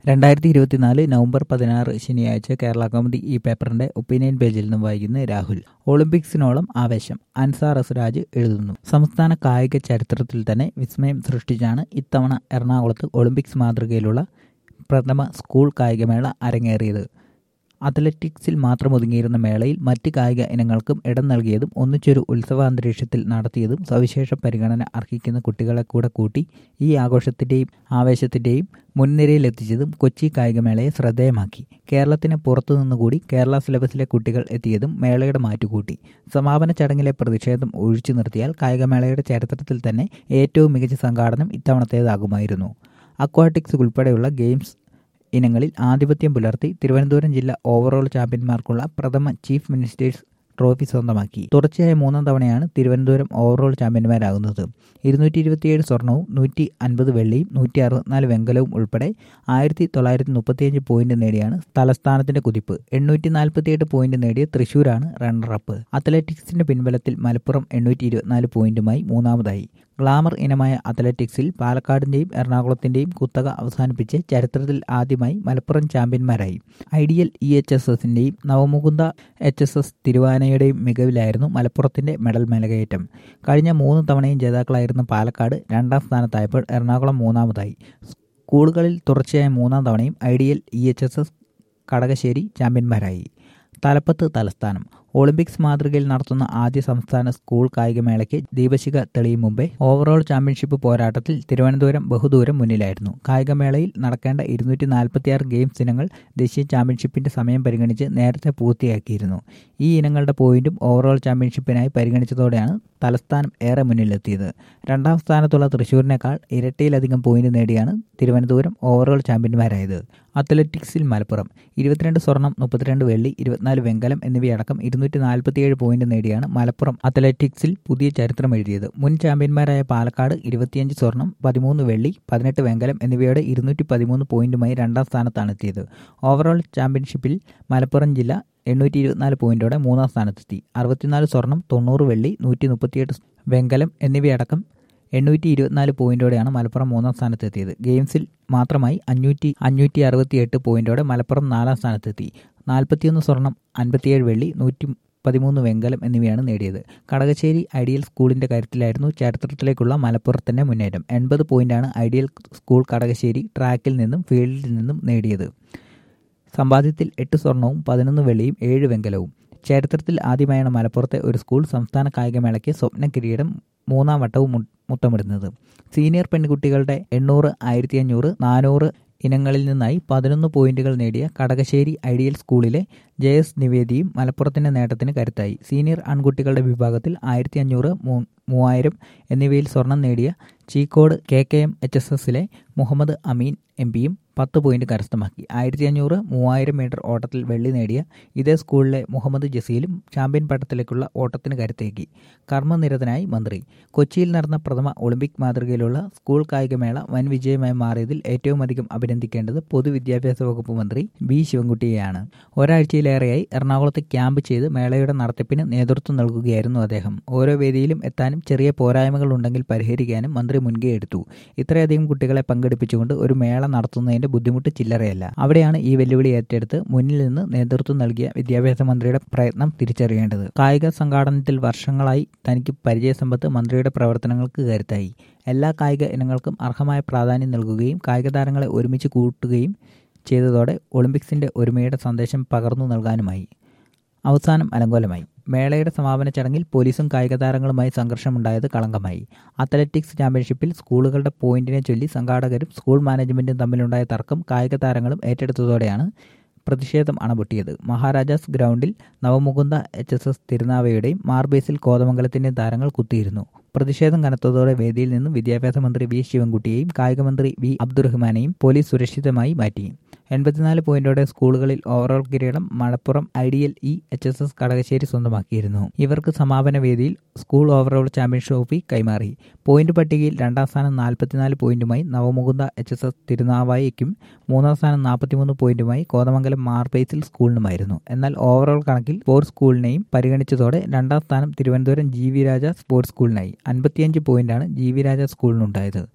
രണ്ടായിരത്തി ഇരുപത്തിനാല് നവംബർ പതിനാറ് ശനിയാഴ്ച കേരള കൗമുദി ഈ പേപ്പറിന്റെ ഒപ്പീനിയൻ പേജിൽ നിന്നും വായിക്കുന്ന രാഹുൽ ഒളിമ്പിക്സിനോളം ആവേശം അൻസാർ അസ്രാജ് എഴുതുന്നു സംസ്ഥാന കായിക ചരിത്രത്തിൽ തന്നെ വിസ്മയം സൃഷ്ടിച്ചാണ് ഇത്തവണ എറണാകുളത്ത് ഒളിമ്പിക്സ് മാതൃകയിലുള്ള പ്രഥമ സ്കൂൾ കായികമേള അരങ്ങേറിയത് അത്ലറ്റിക്സിൽ മാത്രം ഒതുങ്ങിയിരുന്ന മേളയിൽ മറ്റ് കായിക ഇനങ്ങൾക്കും ഇടം നൽകിയതും ഒന്നിച്ചൊരു ഉത്സവാന്തരീക്ഷത്തിൽ നടത്തിയതും സവിശേഷ പരിഗണന അർഹിക്കുന്ന കുട്ടികളെ കൂടെ കൂട്ടി ഈ ആഘോഷത്തിന്റെയും ആവേശത്തിന്റെയും മുൻനിരയിലെത്തിച്ചതും കൊച്ചി കായികമേളയെ ശ്രദ്ധേയമാക്കി കേരളത്തിന് പുറത്തുനിന്നുകൂടി കേരള സിലബസിലെ കുട്ടികൾ എത്തിയതും മേളയുടെ മാറ്റുകൂട്ടി സമാപന ചടങ്ങിലെ പ്രതിഷേധം ഒഴിച്ചു നിർത്തിയാൽ കായികമേളയുടെ ചരിത്രത്തിൽ തന്നെ ഏറ്റവും മികച്ച സംഘാടനം ഇത്തവണത്തേതാകുമായിരുന്നു അക്വാട്ടിക്സ് ഉൾപ്പെടെയുള്ള ഗെയിംസ് ഇനങ്ങളിൽ ആധിപത്യം പുലർത്തി തിരുവനന്തപുരം ജില്ല ഓവറോൾ ചാമ്പ്യന്മാർക്കുള്ള പ്രഥമ ചീഫ് മിനിസ്റ്റേഴ്സ് ട്രോഫി സ്വന്തമാക്കി തുടർച്ചയായ മൂന്നാം തവണയാണ് തിരുവനന്തപുരം ഓവറോൾ ചാമ്പ്യന്മാരാകുന്നത് ഇരുന്നൂറ്റി ഇരുപത്തിയേഴ് സ്വർണവും നൂറ്റി അൻപത് വെള്ളിയും നൂറ്റി അറുപത്തിനാല് വെങ്കലവും ഉൾപ്പെടെ ആയിരത്തി തൊള്ളായിരത്തി മുപ്പത്തിയഞ്ച് പോയിന്റ് നേടിയാണ് തലസ്ഥാനത്തിന്റെ കുതിപ്പ് എണ്ണൂറ്റി നാൽപ്പത്തിയെട്ട് പോയിന്റ് നേടിയ തൃശൂരാണ് റണ്ണറപ്പ് അത്ലറ്റിക്സിന്റെ പിൻബലത്തിൽ മലപ്പുറം എണ്ണൂറ്റി ഇരുപത്തിനാല് പോയിന്റുമായി മൂന്നാമതായി ഗ്ലാമർ ഇനമായ അത്ലറ്റിക്സിൽ പാലക്കാടിന്റെയും എറണാകുളത്തിന്റെയും കുത്തക അവസാനിപ്പിച്ച് ചരിത്രത്തിൽ ആദ്യമായി മലപ്പുറം ചാമ്പ്യന്മാരായി ഐഡിയൽ ഇ എച്ച് എസ് എസിന്റെയും നവമുകുന്ദ എച്ച് എസ് എസ് തിരുവാനയുടെയും മികവിലായിരുന്നു മലപ്പുറത്തിന്റെ മെഡൽ മേലകയറ്റം കഴിഞ്ഞ മൂന്ന് തവണയും ജേതാക്കളായിരുന്ന പാലക്കാട് രണ്ടാം സ്ഥാനത്തായപ്പോൾ എറണാകുളം മൂന്നാമതായി സ്കൂളുകളിൽ തുടർച്ചയായ മൂന്നാം തവണയും ideal E H S S Kadakassery ചാമ്പ്യന്മാരായി തലപ്പത്ത് തലസ്ഥാനം ഒളിമ്പിക്സ് മാതൃകയിൽ നടത്തുന്ന ആദ്യ സംസ്ഥാന സ്കൂൾ കായികമേളയ്ക്ക് ദീപശിഖ തെളിയും മുമ്പേ ഓവറോൾ ചാമ്പ്യൻഷിപ്പ് പോരാട്ടത്തിൽ തിരുവനന്തപുരം ബഹുദൂരം മുന്നിലായിരുന്നു കായികമേളയിൽ നടക്കേണ്ട ഇരുന്നൂറ്റി നാൽപ്പത്തിയാറ് ഗെയിംസ് ഇനങ്ങൾ ദേശീയ ചാമ്പ്യൻഷിപ്പിന്റെ സമയം പരിഗണിച്ച് നേരത്തെ പൂർത്തിയാക്കിയിരുന്നു ഈ ഇനങ്ങളുടെ പോയിന്റും ഓവറോൾ ചാമ്പ്യൻഷിപ്പിനായി പരിഗണിച്ചതോടെയാണ് തലസ്ഥാനം ഏറെ മുന്നിലെത്തിയത് രണ്ടാം സ്ഥാനത്തുള്ള തൃശൂരിനേക്കാൾ ഇരട്ടിയിലധികം പോയിന്റ് നേടിയാണ് തിരുവനന്തപുരം ഓവറോൾ ചാമ്പ്യന്മാരായത് അത്ലറ്റിക്സിൽ മലപ്പുറം ഇരുപത്തിരണ്ട് സ്വർണം മുപ്പത്തിരണ്ട് വെള്ളി ഇരുപത്തിനാല് വെങ്കലം എന്നിവയടക്കം ഇരുന്നൂറ്റി നാൽപ്പത്തിയേഴ് പോയിന്റ് നേടിയാണ് മലപ്പുറം അത്ലറ്റിക്സിൽ പുതിയ ചരിത്രം എഴുതിയത് മുൻ ചാമ്പ്യന്മാരായ പാലക്കാട് ഇരുപത്തിയഞ്ച് സ്വർണം പതിമൂന്ന് വെള്ളി പതിനെട്ട് വെങ്കലം എന്നിവയോടെ ഇരുന്നൂറ്റി പതിമൂന്ന് പോയിന്റുമായി രണ്ടാം സ്ഥാനത്താണ് എത്തിയത് ഓവറോൾ ചാമ്പ്യൻഷിപ്പിൽ മലപ്പുറം ജില്ല എണ്ണൂറ്റി ഇരുപത്തിനാല് പോയിന്റോടെ മൂന്നാം സ്ഥാനത്തെത്തി അറുപത്തിനാല് സ്വർണം തൊണ്ണൂറ് വെള്ളി നൂറ്റി മുപ്പത്തിയെട്ട് വെങ്കലം എന്നിവയടക്കം എണ്ണൂറ്റി ഇരുപത്തിനാല് പോയിന്റോടെയാണ് മലപ്പുറം മൂന്നാം സ്ഥാനത്തെത്തിയത് ഗെയിംസിൽ മാത്രമായി അഞ്ഞൂറ്റി അഞ്ഞൂറ്റി അറുപത്തി എട്ട് പോയിന്റോടെ മലപ്പുറം നാലാം സ്ഥാനത്തെത്തി നാൽപ്പത്തിയൊന്ന് സ്വർണം അൻപത്തിയേഴ് വെള്ളി നൂറ്റി പതിമൂന്ന് വെങ്കലം എന്നിവയാണ് നേടിയത് കടകശ്ശേരി ഐഡിയൽ സ്കൂളിന്റെ കാര്യത്തിലായിരുന്നു ചരിത്രത്തിലേക്കുള്ള മലപ്പുറത്തിന്റെ മുന്നേറ്റം എൺപത് പോയിന്റാണ് ഐഡിയൽ സ്കൂൾ കടകശ്ശേരി ട്രാക്കിൽ നിന്നും ഫീൽഡിൽ നിന്നും നേടിയത് സമ്പാദ്യത്തിൽ എട്ട് സ്വർണവും പതിനൊന്ന് വെള്ളിയും ഏഴ് വെങ്കലവും ചരിത്രത്തിൽ ആദ്യമായാണ് മലപ്പുറത്തെ ഒരു സ്കൂൾ സംസ്ഥാന കായികമേളയ്ക്ക് സ്വപ്ന കിരീടം മൂന്നാം വട്ടവും മുത്തമിടുന്നത് സീനിയർ പെൺകുട്ടികളുടെ എണ്ണൂറ് ആയിരത്തി അഞ്ഞൂറ് നാനൂറ് ഇനങ്ങളിൽ നിന്നായി പതിനൊന്ന് പോയിന്റുകൾ നേടിയ കടകശ്ശേരി ഐഡിയൽ സ്കൂളിലെ ജെ എസ് നിവേദിയും മലപ്പുറത്തിന്റെ നേട്ടത്തിന് കരുത്തായി സീനിയർ ആൺകുട്ടികളുടെ വിഭാഗത്തിൽ ആയിരത്തി അഞ്ഞൂറ് മൂവായിരം എന്നിവയിൽ സ്വർണം നേടിയ Cheekode K K M H S എസിലെ മുഹമ്മദ് അമീൻ എം പിയും പത്ത് പോയിന്റ് കരസ്ഥമാക്കി ആയിരത്തി അഞ്ഞൂറ് മൂവായിരം മീറ്റർ ഓട്ടത്തിൽ വെള്ളി നേടിയ ഇതേ സ്കൂളിലെ മുഹമ്മദ് ജസീലും ചാമ്പ്യൻ പട്ടത്തിലേക്കുള്ള ഓട്ടത്തിന് കരുത്തേക്കി കർമ്മനിരതനായി മന്ത്രി കൊച്ചിയിൽ നടന്ന പ്രഥമ ഒളിമ്പിക് മാതൃകയിലുള്ള സ്കൂൾ കായികമേള വൻ വിജയമായി മാറിയതിൽ ഏറ്റവും അധികം അഭിനന്ദിക്കേണ്ടത് പൊതുവിദ്യാഭ്യാസ വകുപ്പ് മന്ത്രി ബി ശിവൻകുട്ടിയെയാണ് ഒരാഴ്ചയിലേറെയായി എറണാകുളത്ത് ക്യാമ്പ് ചെയ്ത് മേളയുടെ നടത്തിപ്പിന് നേതൃത്വം നൽകുകയായിരുന്നു അദ്ദേഹം ഓരോ വേദിയിലും എത്താനും ചെറിയ പോരായ്മകൾ ഉണ്ടെങ്കിൽ പരിഹരിക്കാനും മന്ത്രി മുൻകൈ എടുത്തു ഇത്രയധികം കുട്ടികളെ പങ്കെടുപ്പിച്ചുകൊണ്ട് ഒരു മേള നടത്തുന്നതിന്റെ ബുദ്ധിമുട്ട് ചില്ലറയല്ല അവിടെയാണ് ഈ വെല്ലുവിളി ഏറ്റെടുത്ത് മുന്നിൽ നിന്ന് നേതൃത്വം നൽകിയ വിദ്യാഭ്യാസ മന്ത്രിയുടെ പ്രയത്നം തിരിച്ചറിയേണ്ടത് കായിക സംഘാടനത്തിൽ വർഷങ്ങളായി തനിക്ക് പരിചയസമ്പത്ത് മന്ത്രിയുടെ പ്രവർത്തനങ്ങൾക്ക് കരുത്തായി എല്ലാ കായിക ഇനങ്ങൾക്കും അർഹമായ പ്രാധാന്യം നൽകുകയും കായിക താരങ്ങളെ ഒരുമിച്ച് കൂട്ടുകയും ചെയ്തതോടെ ഒളിമ്പിക്സിന്റെ ഒരുമയുടെ സന്ദേശം പകർന്നു നൽകാനുമായി അവസാനം അലങ്കോലമായി മേളയുടെ സമാപന ചടങ്ങിൽ പോലീസും കായിക താരങ്ങളുമായി സംഘർഷമുണ്ടായത് കളങ്കമായി അത്ലറ്റിക്സ് ചാമ്പ്യൻഷിപ്പിൽ സ്കൂളുകളുടെ പോയിന്റിനെ ചൊല്ലി സംഘാടകരും സ്കൂൾ മാനേജ്മെന്റും തമ്മിലുണ്ടായ തർക്കം കായിക താരങ്ങളും ഏറ്റെടുത്തതോടെയാണ് പ്രതിഷേധം അണപൊട്ടിയത് Maharajas ground Navamukunda H S S തിരുനാവയുടെയും മാർബേസിൽ കോതമംഗലത്തിന്റെയും താരങ്ങൾ കുത്തിയിരുന്നു പ്രതിഷേധം കനത്തതോടെ വേദിയിൽ നിന്നും വിദ്യാഭ്യാസ മന്ത്രി വി ശിവൻകുട്ടിയെയും കായികമന്ത്രി വി അബ്ദുറഹ്മാനെയും പോലീസ് സുരക്ഷിതമായി മാറ്റി എൺപത്തിനാല് പോയിന്റോടെ സ്കൂളുകളിൽ ഓവറോൾ കിരീടം Malappuram ideal E H S S Kadakassery സ്വന്തമാക്കിയിരുന്നു ഇവർക്ക് സമാപന വേദിയിൽ സ്കൂൾ ഓവറോൾ ചാമ്പ്യൻ ട്രോഫി കൈമാറി പോയിന്റ് പട്ടികയിൽ രണ്ടാം സ്ഥാനം നാൽപ്പത്തിനാല് പോയിന്റുമായി നവമുകുന്ദ എച്ച് എസ് എസ് തിരുനാവായിക്കും മൂന്നാം സ്ഥാനം നാൽപ്പത്തിമൂന്ന് പോയിന്റുമായി കോതമംഗലം മാർബേസിൽ സ്കൂളിനുമായിരുന്നു എന്നാൽ ഓവറോൾ കണക്കിൽ സ്പോർട്സ് സ്കൂളിനെയും പരിഗണിച്ചതോടെ രണ്ടാം സ്ഥാനം Thiruvananthapuram G V Raja sports സ്കൂളിനായി അൻപത്തിയഞ്ച് പോയിന്റാണ് ജി വി രാജ സ്കൂളിനുണ്ടായത്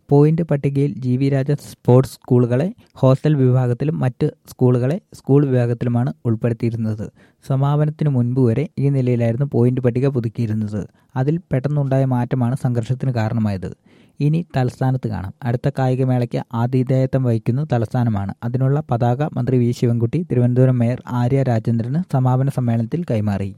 പോയിന്റ് പട്ടികയിൽ ജി വി രാജ സ്പോർട്സ് സ്കൂളുകളെ ഹോസ്റ്റൽ വിഭാഗത്തിലും മറ്റ് സ്കൂളുകളെ സ്കൂൾ വിഭാഗത്തിലുമാണ് ഉൾപ്പെടുത്തിയിരുന്നത് സമാപനത്തിനു മുൻപ് വരെ ഈ നിലയിലായിരുന്നു പോയിന്റ് പട്ടിക പുതുക്കിയിരുന്നത് അതിൽ പെട്ടെന്നുണ്ടായ മാറ്റമാണ് സംഘർഷത്തിന് കാരണമായത് ഇനി തലസ്ഥാനത്ത് കാണാം അടുത്ത കായികമേളയ്ക്ക് ആതിഥേയത്വം വഹിക്കുന്ന തലസ്ഥാനമാണ് അതിനുള്ള പതാക മന്ത്രി വി ശിവൻകുട്ടി തിരുവനന്തപുരം മേയർ ആര്യ രാജേന്ദ്രന് സമാപന സമ്മേളനത്തിൽ കൈമാറി